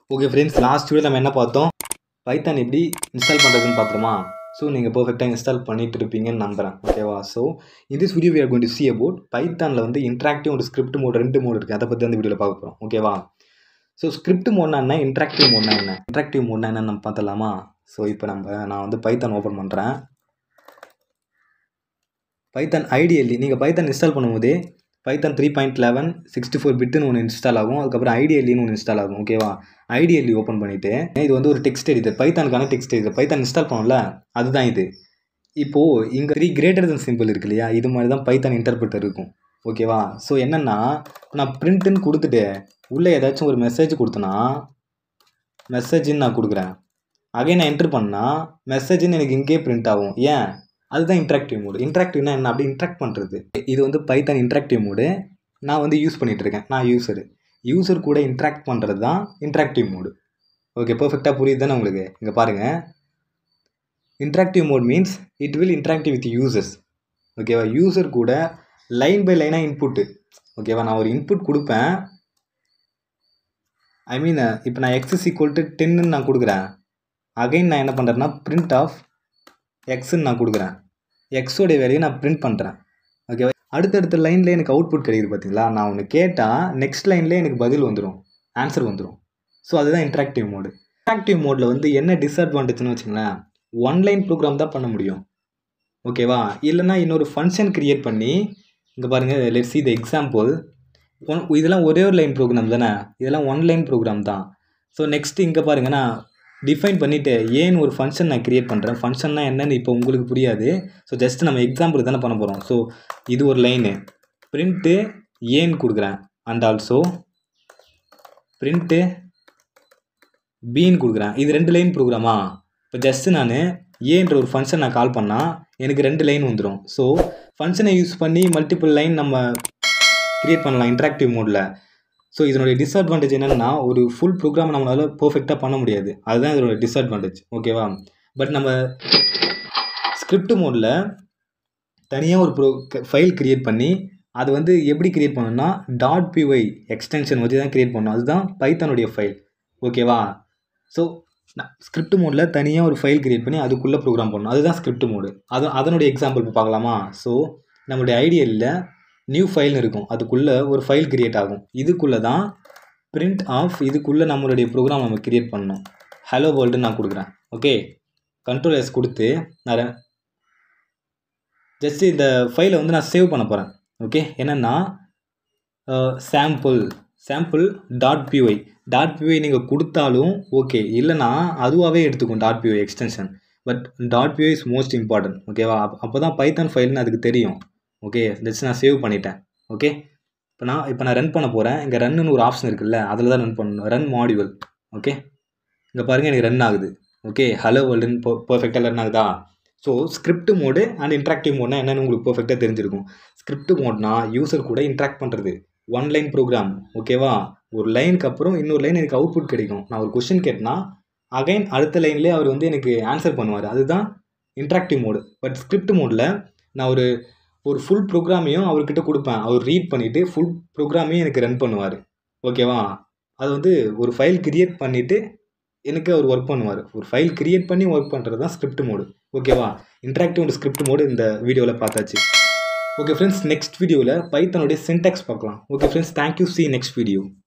okay friends last video நம்ம என்ன பார்த்தோம் பைத்தான் எப்படி இன்ஸ்டால் பண்ணுறதுன்னு பார்த்துருமா ஸோ நீங்கள் பர்ஃபெக்டாக இன்ஸ்டால் பண்ணிட்டு இருப்பீங்கன்னு நம்புகிறேன் ஓகேவா so in this video we are going to see about பைத்தானில் வந்து இன்ட்ராக்டிவ் ஒரு ஸ்கிரிப்ட் மோட் ரெண்டு மோட் இருக்குது அதை பற்றி அந்த வீடியோவில் பார்க்க போகிறோம் ஓகேவா ஸோ ஸ்கிரிப்ட் மோட்னா என்ன இன்ட்ராக்டிவ் மோட்னா என்ன இன்ட்ராக்டிவ் மோட்னா என்னன்னு நம்ம பார்த்தலாமா ஸோ இப்போ நம்ம நான் வந்து பைத்தான் ஓப்பன் பண்ணுறேன் பைத்தான் ஐடியல்லி நீங்கள் பைத்தான் இன்ஸ்டால் பண்ணும்போதே Python three point eleven sixty four பிட்டுன்னு ஒன்று இன்ஸ்டால் ஆகும் அதுக்கப்புறம் ஐடியல்லின்னு ஒன்று இன்ஸ்டால் ஆகும் ஓகேவா ஐடியல்லி ஓப்பன் பண்ணிவிட்டு இது வந்து ஒரு டெக்ஸ்ட் எடிட்டர் பைத்தானுக்கான டெக்ஸ்ட் எடிட்டர் பைத்தான் இன்ஸ்டால் பண்ணல அதுதான் இது இப்போது இங்கே த்ரீ கிரேட்டர் தன் சிம்பிள் இருக்கு இல்லையா இது மாதிரி தான் பைத்தான் இன்டர்பிரிட்டர் இருக்கும் ஓகேவா ஸோ என்னென்னா நான் பிரிண்ட்டுன்னு கொடுத்துட்டு உள்ளே ஏதாச்சும் ஒரு மெசேஜ் கொடுத்தனா மெசேஜ்னு நான் கொடுக்குறேன் அகைன் நான் என்ட்ரு பண்ணால் மெசேஜ்னு எனக்கு இங்கேயே பிரிண்ட் ஆகும் ஏன் அதுதான் இன்ட்ராக்டிவ் மோடு இன்ட்ராக்டிவ்னா என்ன அப்படி இன்ட்ராக்ட் பண்ணுறது இது வந்து பைத்தான் இன்ட்ராக்டிவ் மோடு நான் வந்து யூஸ் பண்ணிகிட்டு இருக்கேன் நான் யூஸரு யூசர் கூட இன்ட்ராக்ட் பண்ணுறது தான் இன்ட்ராக்டிவ் மோடு ஓகே பர்ஃபெக்டாக புரியுது தானே உங்களுக்கு இங்கே பாருங்கள் interactive mode means it will interactive with users ஓகேவா யூசர் கூட லைன் பை லைனாக இன்புட்டு ஓகேவா நான் ஒரு இன்புட் கொடுப்பேன் ஐ மீன் இப்போ நான் எக்ஸ் இஸ் ஈக்குவல் டு டென்னு நான் கொடுக்குறேன் அகைன் நான் என்ன பண்ணுறேன்னா பிரிண்ட் ஆஃப் எக்ஸ்ன்னு நான் கொடுக்குறேன் எக்ஸோடைய வேலையை நான் பிரிண்ட் பண்ணுறேன் ஓகேவா அடுத்தடுத்த லைனில் எனக்கு அவுட்புட் கிடைக்குது பார்த்தீங்களா நான் ஒன்று கேட்டால் நெக்ஸ்ட் லைன்லேயே எனக்கு பதில் வந்துடும் ஆன்சர் வந்துடும் ஸோ அதுதான் இன்ட்ராக்டிவ் மோடு இன்ட்ராக்டிவ் மோடில் வந்து என்ன டிஸ்அட்வான்டேஜ்னு வச்சுங்களேன் ஒன் லைன் ப்ரோக்ராம் தான் பண்ண முடியும் ஓகேவா இல்லைன்னா இன்னொரு ஃபங்க்ஷன் க்ரியேட் பண்ணி இங்கே பாருங்கள் let see the example one இதெல்லாம் ஒரே ஒரு லைன் ப்ரோக்ராம் தானே இதெல்லாம் ஒன் லைன் ப்ரோக்ராம் தான் ஸோ நெக்ஸ்ட்டு இங்கே பாருங்கள் நான் டிஃபைன் பண்ணிவிட்டு ஏன்னு ஒரு ஃபங்க்ஷன் நான் க்ரியேட் பண்ணுறேன் ஃபங்க்ஷன்னா என்னன்னு இப்போ உங்களுக்கு புரியாது ஸோ ஜஸ்ட் நம்ம எக்ஸாம்பிள் தானே பண்ண போகிறோம் ஸோ இது ஒரு லைனு பிரிண்ட்டு ஏன்னு கொடுக்குறேன் அண்ட் ஆல்சோ பிரிண்ட்டு பீன்னு கொடுக்குறேன் இது ரெண்டு லைன் ப்ரோக்ராமா இப்போ ஜஸ்ட்டு நான் ஏன்ற ஒரு ஃபங்க்ஷன் நான் கால் பண்ணால் எனக்கு ரெண்டு லைன் வந்துடும் ஸோ ஃபங்க்ஷனை யூஸ் பண்ணி மல்டிபிள் லைன் நம்ம க்ரியேட் பண்ணலாம் இன்ட்ராக்டிவ் மோடில் ஸோ இதனுடைய டிஸ்அட்வான்டேஜ் என்னென்னா ஒரு ஃபுல் ப்ரோக்ராம் நம்மளால் பர்ஃபெக்டாக பண்ண முடியாது அதுதான் இதோட டிஸ்அட்வான்டேஜ் ஓகேவா பட் நம்ம ஸ்கிரிப்ட் மோடில் தனியாக ஒரு ப்ரோ ஃபைல் க்ரியேட் பண்ணி அது வந்து எப்படி க்ரியேட் பண்ணணும்னா டாட் பிஒய் எக்ஸ்டென்ஷன் வச்சு தான் க்ரியேட் பண்ணணும் அதுதான் பைத்தானுடைய ஃபைல் ஓகேவா ஸோ ஸ்கிரிப்ட் மோடில் தனியாக ஒரு ஃபைல் க்ரியேட் பண்ணி அதுக்குள்ளே ப்ரோக்ராம் பண்ணணும் அதுதான் ஸ்கிரிப்ட் மோடு அது அதனுடைய எக்ஸாம்பிள் இப்போ பார்க்கலாமா ஸோ நம்மளுடைய ஐடியலில் நியூ ஃபைல்னு இருக்கும் அதுக்குள்ளே ஒரு ஃபைல் க்ரியேட் ஆகும் இதுக்குள்ளே தான் பிரிண்ட் ஆஃப் இதுக்குள்ளே நம்மளுடைய ப்ரோக்ராம் நம்ம க்ரியேட் பண்ணணும் ஹலோ வேர்ல்டுன்னு நான் கொடுக்குறேன் ஓகே கண்ட்ரோல் எஸ் கொடுத்து நான் ஜஸ்ட் இந்த ஃபைலை வந்து நான் சேவ் பண்ண போகிறேன் ஓகே என்னென்னா sample sample dot PY dot PY நீங்கள் கொடுத்தாலும் ஓகே இல்லைனா அதுவாகவே எடுத்துக்கும் dot PY extension but dot PY is most important ஓகேவா அப்போ தான் பைத்தான் ஃபைல்னு அதுக்கு தெரியும் ஓகே ஜஸ்ட் நான் சேவ் பண்ணிட்டேன் ஓகே இப்போ நான் இப்போ நான் ரன் பண்ண போகிறேன் இங்கே ரன்னு ஒரு ஆப்ஷன் இருக்குல்ல அதில் தான் ரன் பண்ணணும் ரன் மாடியூல் ஓகே இங்கே பாருங்கள் எனக்கு ரன் ஆகுது ஓகே ஹலோ வேர்ல்டுன்னு போ பர்ஃபெக்டாக ரன் ஆகுதா so script mode and interactive மோட்னா என்னென்னு உங்களுக்கு பர்ஃபெக்டாக தெரிஞ்சிருக்கும் ஸ்கிரிப்ட் மோட்னா யூசர் கூட இன்ட்ராக்ட் பண்ணுறது ஒன் லைன் ப்ரோக்ராம் ஓகேவா ஒரு லைனுக்கு அப்புறம் இன்னொரு லைன் எனக்கு அவுட்புட் கிடைக்கும் நான் ஒரு கொஷின் கேட்டேன்னா அகைன் அடுத்த லைன்லேயே அவர் வந்து எனக்கு ஆன்சர் பண்ணுவார் அதுதான் இன்ட்ராக்டிவ் மோடு பட் ஸ்கிரிப்ட் மோடில் நான் ஒரு ஒரு ஃபுல் ப்ரோக்ராமையும் அவர்கிட்ட கொடுப்பேன் அவர் ரீட் பண்ணிவிட்டு ஃபுல் ப்ரோக்ராமையும் எனக்கு ரன் பண்ணுவார் ஓகேவா அது வந்து ஒரு ஃபைல் கிரியேட் பண்ணிவிட்டு எனக்கு அவர் ஒர்க் பண்ணுவார் ஒரு ஃபைல் கிரியேட் பண்ணி ஒர்க் பண்ணுறது தான் ஸ்கிரிப்ட் மோடு ஓகேவா இன்ட்ராக்டிவ் ஸ்கிரிப்ட் மோடு இந்த வீடியோவில் பார்த்தாச்சு ஓகே ஃப்ரெண்ட்ஸ் நெக்ஸ்ட் வீடியோவில் பைத்தனுடைய சின்டாக்ஸ் பார்க்கலாம் okay friends thank you see next video